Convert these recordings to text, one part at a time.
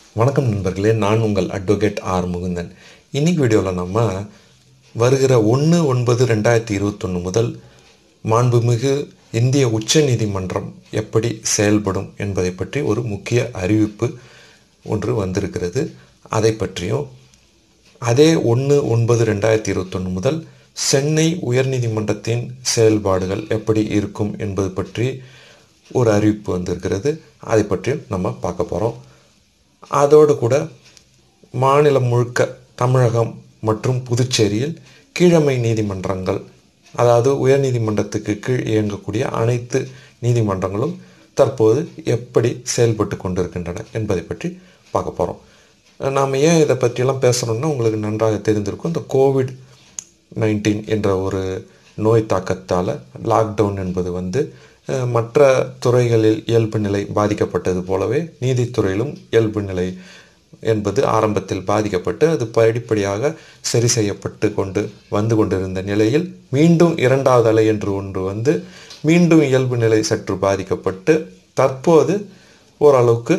வணக்கம் நண்பர்களே நான் உங்கள் அட்வொகேட் ஆர் முகுந்தன் இன்னைக்கு வீடியோவில் நம்ம வருகிற ஒன்று ஒன்பது ரெண்டாயிரத்தி இருபத்தொன்று முதல் மாண்புமிகு இந்திய உச்ச நீதிமன்றம் எப்படி செயல்படும் என்பதை பற்றி ஒரு முக்கிய அறிவிப்பு ஒன்று வந்திருக்கிறது அதை பற்றியும் அதே ஒன்று ஒன்பது ரெண்டாயிரத்தி இருபத்தொன்று முதல் சென்னை உயர்நீதிமன்றத்தின் செயல்பாடுகள் எப்படி இருக்கும் என்பது பற்றி ஒரு அறிவிப்பு வந்திருக்கிறது அதை பற்றியும் நம்ம பார்க்க போகிறோம் அதோடு கூட மாநிலம் முழுக்க தமிழகம் மற்றும் புதுச்சேரியில் கீழமை நீதிமன்றங்கள் அதாவது உயர்நீதிமன்றத்துக்கு கீழ் இயங்கக்கூடிய அனைத்து நீதிமன்றங்களும் தற்போது எப்படி செயல்பட்டு கொண்டிருக்கின்றன என்பதை பற்றி பார்க்க போகிறோம் நாம் ஏன் இதை பற்றியெல்லாம் பேசுகிறோம்னா உங்களுக்கு நன்றாக தெரிந்திருக்கும் இந்த கோவிட் நைன்டீன் என்ற ஒரு நோய் தாக்கத்தால் லாக்டவுன் என்பது வந்து அஹ், மற்ற துறைகளில் இயல்பு நிலை பாதிக்கப்பட்டது போலவே நீதித்துறையிலும் இயல்பு நிலை என்பது ஆரம்பத்தில் பாதிக்கப்பட்டு அது படிப்படியாக சரி செய்யப்பட்டு கொண்டு வந்து கொண்டிருந்த நிலையில் மீண்டும் இரண்டாவது அலை என்று ஒன்று வந்து மீண்டும் இயல்பு நிலை சற்று பாதிக்கப்பட்டு தற்போது ஓரளவுக்கு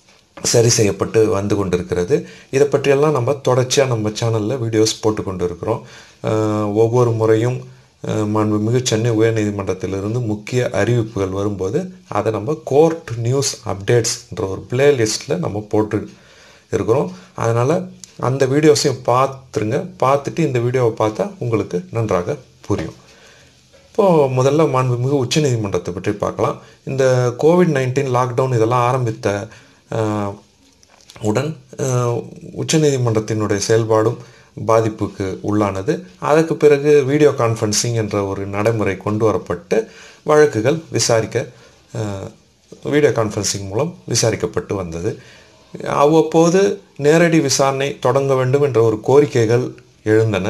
சரி செய்யப்பட்டு வந்து கொண்டிருக்கிறது இதை பற்றியெல்லாம் நம்ம தொடர்ச்சியாக நம்ம சேனலில் வீடியோஸ் போட்டு கொண்டு இருக்கிறோம் அஹ் ஒவ்வொரு முறையும் அஹ் மாண்புமிகு சென்னை உயர்நீதிமன்றத்திலிருந்து முக்கிய அறிவிப்புகள் வரும்போது அதை நம்ம கோர்ட் நியூஸ் அப்டேட்ஸ்ன்ற ஒரு பிளேலிஸ்ட்டில் நம்ம போட்டு இருக்கிறோம் அதனால் அந்த வீடியோஸையும் பார்த்துருங்க பார்த்துட்டு இந்த வீடியோவை பார்த்தா உங்களுக்கு நன்றாக புரியும் இப்போது முதல்ல மாண்புமிகு உச்சநீதிமன்றத்தை பற்றி பார்க்கலாம் இந்த கோவிட் நைன்டீன் லாக்டவுன் இதெல்லாம் ஆரம்பித்த அஹ், உடன் அஹ், உச்சநீதிமன்றத்தினுடைய செயல்பாடும் பாதிப்புக்கு உள்ளானது அதற்கு பிறகு வீடியோ கான்ஃபரன்சிங் என்ற ஒரு நடைமுறை கொண்டு வரப்பட்டு வழக்குகள் விசாரிக்க அஹ், வீடியோ கான்ஃபரன்சிங் மூலம் விசாரிக்கப்பட்டு வந்தது அவ்வப்போது நேரடி விசாரணை தொடங்க வேண்டும் என்ற ஒரு கோரிக்கைகள் எழுந்தன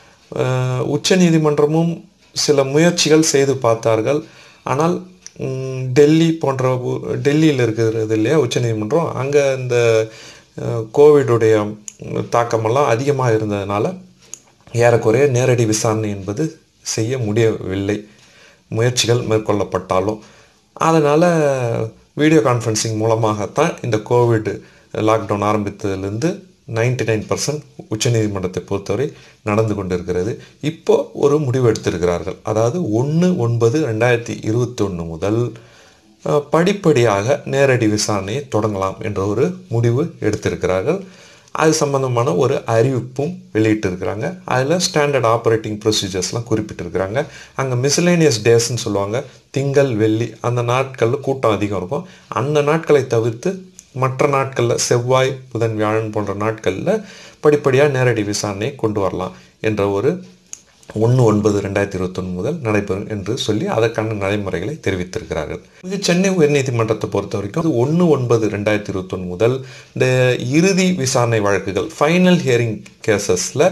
அஹ், உச்சநீதிமன்றமும் சில முயற்சிகள் செய்து பார்த்தார்கள் ஆனால் ம், டெல்லி போன்ற ஊ- டெல்லியில் இருக்கிறது இல்லையா உச்சநீதிமன்றம் அங்கே இந்த அஹ், கோவிடுடைய ம், தாக்கமெல்லாம் அதிகமாக இருந்ததுனால ஏறக்குறைய நேரடி விசாரணை என்பது செய்ய முடியவில்லை முயற்சிகள் மேற்கொள்ளப்பட்டாலும் அதனால் வீடியோ கான்ஃபரன்சிங் மூலமாகத்தான் இந்த கோவிட் லாக்டவுன் ஆரம்பித்ததிலிருந்து நைன்டி நைன் பர்சன்ட் உச்சநீதிமன்றத்தை பொறுத்தவரை நடந்து கொண்டிருக்கிறது இப்போ ஒரு முடிவு எடுத்திருக்கிறார்கள் அதாவது ஒன்று ஒன்பது ரெண்டாயிரத்தி இருபத்தொன்று முதல் அஹ், படிப்படியாக நேரடி விசாரணையை தொடங்கலாம் என்ற ஒரு முடிவு எடுத்திருக்கிறார்கள் அது சம்பந்தமான ஒரு அறிவிப்பும் வெளியிட்டிருக்கிறாங்க அதில் ஸ்டாண்டர்ட் ஆப்ரேட்டிங் ப்ரொசீஜர்ஸ்லாம் குறிப்பிட்டிருக்கிறாங்க அங்கே மிஸ்லேனியஸ் டேஸ்ன்னு சொல்லுவாங்க திங்கள் வெள்ளி அந்த நாட்களில் கூட்டம் அதிகம் இருக்கும் அந்த நாட்களை தவிர்த்து மற்ற நாட்களில் செவ்வாய் புதன் வியாழன் போன்ற நாட்களில் படிப்படியாக நேரடி விசாரணையை கொண்டு வரலாம் என்ற ஒரு ஒன்று ஒன்பது ரெண்டாயிரத்தி இருபத்தொன்று முதல் நடைபெறும் என்று சொல்லி அதற்கான நடைமுறைகளை தெரிவித்திருக்கிறார்கள் இது சென்னை உயர்நீதிமன்றத்தை பொறுத்த வரைக்கும் ஒன்று ஒன்பது ரெண்டாயிரத்தி இருபத்தொன்று முதல் இந்த இறுதி விசாரணை வழக்குகள் ஃபைனல் ஹியரிங் கேசஸில்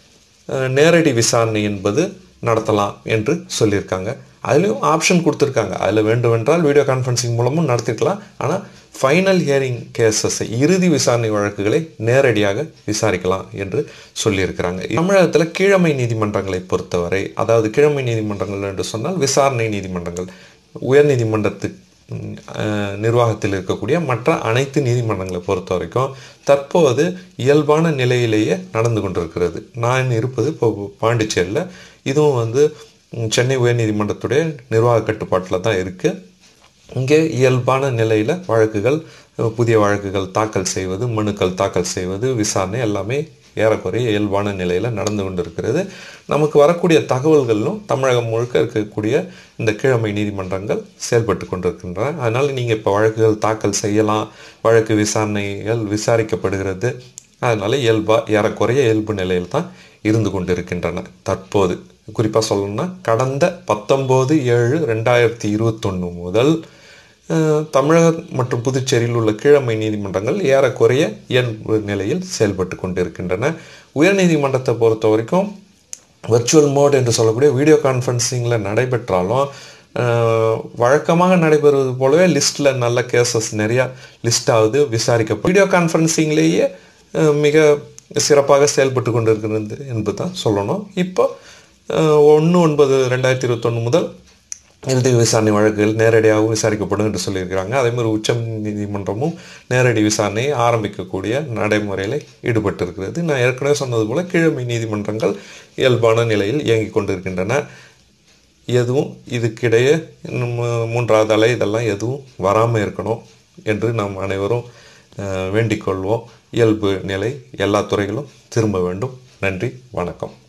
நேரடி விசாரணை என்பது நடத்தலாம் என்று சொல்லியிருக்காங்க அதுலேயும் ஆப்ஷன் கொடுத்துருக்காங்க அதில் வேண்டுமென்றால் வீடியோ கான்ஃபரன்சிங் மூலமும் நடத்திக்கலாம் ஆனால் ஃபைனல் ஹியரிங் கேசஸை இறுதி விசாரணை வழக்குகளை நேரடியாக விசாரிக்கலாம் என்று சொல்லியிருக்கிறாங்க தமிழகத்தில் கீழமை நீதிமன்றங்களை பொறுத்தவரை அதாவது கீழமை நீதிமன்றங்கள் என்று சொன்னால் விசாரணை நீதிமன்றங்கள் உயர்நீதிமன்றத்து ம், அஹ், நிர்வாகத்தில் இருக்கக்கூடிய மற்ற அனைத்து நீதிமன்றங்களை பொறுத்த வரைக்கும் தற்போது இயல்பான நிலையிலேயே நடந்து கொண்டிருக்கிறது நான் இருப்பது இப்போ பாண்டிச்சேரியில் இதுவும் வந்து ம், சென்னை உயர்நீதிமன்றத்துடைய நிர்வாக கட்டுப்பாட்டில் தான் இருக்குது இங்கே இயல்பான நிலையில் வழக்குகள் அஹ், புதிய வழக்குகள் தாக்கல் செய்வது மனுக்கள் தாக்கல் செய்வது விசாரணை எல்லாமே ஏறக்குறைய இயல்பான நிலையில் நடந்து கொண்டிருக்கிறது நமக்கு வரக்கூடிய தகவல்களும் தமிழகம் முழுக்க இருக்கக்கூடிய இந்த கீழமை நீதிமன்றங்கள் செயல்பட்டு கொண்டிருக்கின்றன அதனால் நீங்கள் இப்போ வழக்குகள் தாக்கல் செய்யலாம் வழக்கு விசாரணைகள் விசாரிக்கப்படுகிறது அதனால் இயல்பாக ஏறக்குறைய இயல்பு நிலையில் தான் இருந்து கொண்டிருக்கின்றன தற்போது குறிப்பாக சொல்லணும்னா கடந்த பத்தொம்போது ஏழு ரெண்டாயிரத்தி இருபத்தொன்று முதல் அஹ், தமிழகம் மற்றும் புதுச்சேரியில் உள்ள கீழமை நீதிமன்றங்கள் ஏறக்குறைய இயல்பு நிலையில் செயல்பட்டு கொண்டிருக்கின்றன உயர்நீதிமன்றத்தை பொறுத்த வரைக்கும் வர்ச்சுவல் மோட் என்று சொல்லக்கூடிய வீடியோ கான்ஃபரன்சிங்கில் நடைபெற்றாலும் அஹ், வழக்கமாக நடைபெறுவது போலவே லிஸ்ட்டில் நல்ல கேசஸ் நிறையா லிஸ்ட் ஆகுது விசாரிக்க வீடியோ கான்ஃபரன்சிங்லேயே மிக சிறப்பாக செயல்பட்டு கொண்டிருக்கிறது என்பது தான் சொல்லணும் இப்போ ஒன்று ஒன்பது ரெண்டாயிரத்தி இருபத்தொன்று முதல் இறுதி விசாரணை வழக்குகள் நேரடியாக விசாரிக்கப்படும் என்று சொல்லியிருக்கிறாங்க அதே மாதிரி உச்ச நீதிமன்றமும் நேரடி விசாரணையை ஆரம்பிக்கக்கூடிய நடைமுறையில் ஈடுபட்டிருக்கிறது நான் ஏற்கனவே சொன்னது போல கீழமை நீதிமன்றங்கள் இயல்பான நிலையில் இயங்கிக் கொண்டிருக்கின்றன எதுவும் இதுக்கிடையே நம்ம மூன்றாவது அலை இதெல்லாம் எதுவும் வராமல் இருக்கணும் என்று நாம் அனைவரும் அஹ், வேண்டிக் கொள்வோம் இயல்பு நிலை எல்லா துறைகளும் திரும்ப வேண்டும் நன்றி வணக்கம்